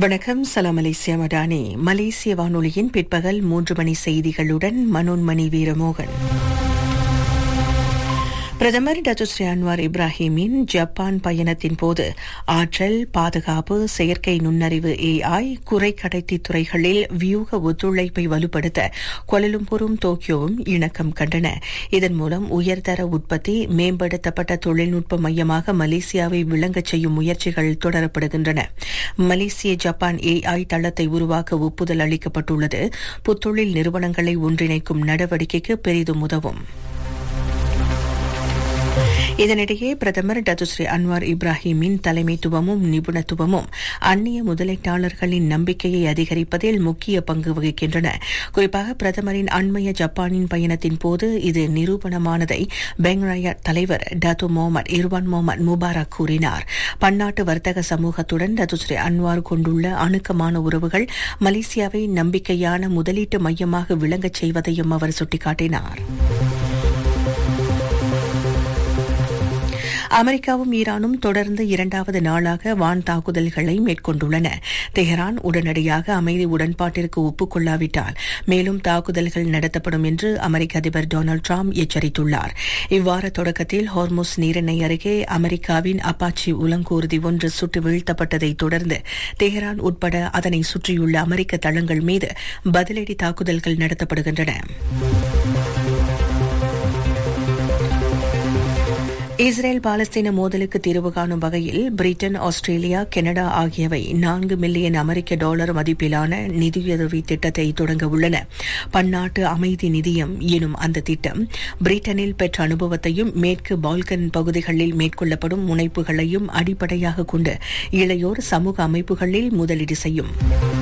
வணக்கம் சலாம் மலேசியா மடானி மலேசிய வானொலியின் பிற்பகல் மூன்று மணி செய்திகளுடன் மனோன்மணி வீரமோகன் பிரதமர் டத்து ஸ்ரீ அன்வார் இப்ராஹிமின் ஜப்பான் பயணத்தின் போது ஆற்றல் பாதுகாப்பு செயற்கை நுண்ணறிவு ஏஐ குறை கடத்தி துறைகளில் வியூக ஒத்துழைப்பை வலுப்படுத்த கொலலும்பூரும் டோக்கியோவும் இணக்கம் கண்டன இதன் மூலம் உயர்தர உற்பத்தி மேம்படுத்தப்பட்ட தொழில்நுட்ப மையமாக மலேசியாவை விளங்கச் செய்யும் முயற்சிகள் தொடரப்படுகின்றன மலேசிய ஜப்பான் ஏஐ தளத்தை உருவாக்க ஒப்புதல் அளிக்கப்பட்டுள்ளது புத்தொழில் நிறுவனங்களை ஒன்றிணைக்கும் நடவடிக்கைக்கு பெரிதும் உதவும் இதனிடையே பிரதமர் டத்துஸ்ரீ அன்வார் இப்ராஹிமின் தலைமைத்துவமும் நிபுணத்துவமும் அந்நிய முதலீட்டாளர்களின் நம்பிக்கையை அதிகரிப்பதில் முக்கிய பங்கு வகிக்கின்றன குறிப்பாக பிரதமரின் அண்மைய ஜப்பானின் பயணத்தின் போது இது நிரூபணமானதை பெங்ராயா தலைவர் Datuk Mohamed Irwan Mohamed Mubarak கூறினார் பன்னாட்டு வர்த்தக சமூகத்துடன் டத்துஸ்ரீ அன்வார் கொண்டுள்ள அணுக்கமான உறவுகள் மலேசியாவை நம்பிக்கையான முதலீட்டு மையமாக விளங்கச் செய்வதையும் அவர் சுட்டிக்காட்டினார் அமெரிக்காவும் ஈரானும் தொடர்ந்து இரண்டாவது நாளாக வான் தாக்குதல்களை மேற்கொண்டுள்ளன தெஹரான் உடனடியாக அமைதி உடன்பாட்டிற்கு ஒப்புக்கொள்ளாவிட்டால் மேலும் தாக்குதல்கள் நடத்தப்படும் என்று அமெரிக்க அதிபர் டொனால்டு டிரம்ப் எச்சரித்துள்ளார் இவ்வார தொடக்கத்தில் ஹார்முஸ் நீரிணை அருகே அமெரிக்காவின் அப்பாச்சி உலங்கூர்தி ஒன்று சுட்டு வீழ்த்தப்பட்டதை தொடர்ந்து தெஹரான் உட்பட அதனை சுற்றியுள்ள அமெரிக்க தளங்கள் மீது பதிலடி தாக்குதல்கள் நடத்தப்படுகின்றன இஸ்ரேல் பாலஸ்தீன மோதலுக்கு தீர்வு காணும் வகையில் பிரிட்டன் ஆஸ்திரேலியா கனடா ஆகியவை நான்கு மில்லியன் அமெரிக்க டாலர் மதிப்பிலான நிதியுதவி திட்டத்தை தொடங்க உள்ளன பன்னாட்டு அமைதி நிதியம் எனும் அந்த திட்டம் பிரிட்டனில் பெற்ற அனுபவத்தையும் மேற்கு பால்கன் பகுதிகளில் மேற்கொள்ளப்படும் முனைப்புகளையும் அடிப்படையாக கொண்டு இளையோர் சமூக அமைப்புகளில் முதலீடு செய்யும்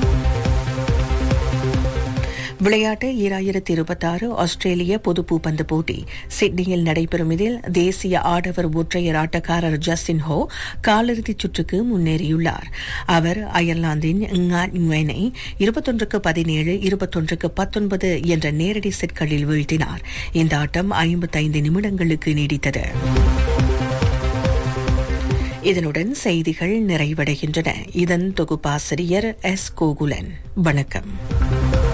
விளையாட்டு ஈராயிரத்தி இருபத்தாறு ஆஸ்திரேலிய பொது பூப்பந்து போட்டி சிட்னியில் நடைபெறும் இதில் தேசிய ஆடவர் ஒற்றையர் ஆட்டக்காரர் ஜஸ்டின் ஹோ காலிறுதிச் சுற்றுக்கு முன்னேறியுள்ளார் அவர் அயர்லாந்தின் ஞானை இருபத்தொன்றுக்கு பதினேழு இருபத்தொன்றுக்கு பத்தொன்பது என்ற நேரடி செட்களில் வீழ்த்தினார் இந்த ஆட்டம் ஐம்பத்தைந்து நிமிடங்களுக்கு நீடித்தது இதனுடன் செய்திகள் நிறைவடைகின்றன இதன் தொகுப்பாசிரியர் எஸ் கோகுலன் வணக்கம்